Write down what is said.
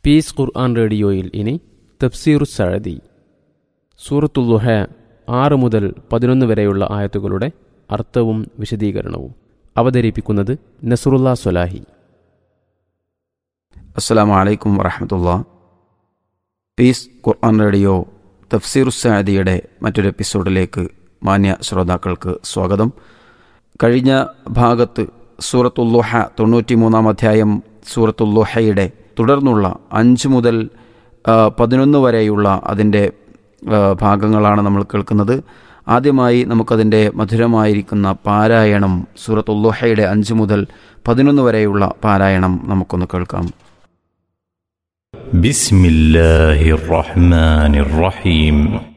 piece ഖുർആൻ റേഡിയോയിൽ ഇനി തഫ്സീറു സഴദി സൂറത്തുല്ലുഹ ആറ് മുതൽ പതിനൊന്ന് വരെയുള്ള ആയത്തുകളുടെ അർത്ഥവും വിശദീകരണവും അവതരിപ്പിക്കുന്നത് നസറുല്ല സ്വലാഹി അസ്സലാമു അലൈക്കും വറഹമത്തുള്ള പീസ് ഖുർആൻ റേഡിയോ തഫ്സീർ സാദിയുടെ മറ്റൊരു എപ്പിസോഡിലേക്ക് മാന്യ ശ്രോതാക്കൾക്ക് സ്വാഗതം കഴിഞ്ഞ ഭാഗത്ത് സൂറത്തുല്ലുഹ തൊണ്ണൂറ്റിമൂന്നാം അധ്യായം സൂറത്തുല്ലുഹയുടെ തുടർന്നുള്ള അഞ്ച് മുതൽ ആ, പതിനൊന്ന് വരെയുള്ള അതിൻ്റെ ആ, ഭാഗങ്ങളാണ് നമ്മൾ കേൾക്കുന്നത് ആദ്യമായി നമുക്കതിൻ്റെ മധുരമായിരിക്കുന്ന പാരായണം സൂറത്തുല്ലുഹയുടെ അഞ്ച് മുതൽ പതിനൊന്ന് വരെയുള്ള പാരായണം നമുക്കൊന്ന് കേൾക്കാം بسم الله الرحمن الرحيم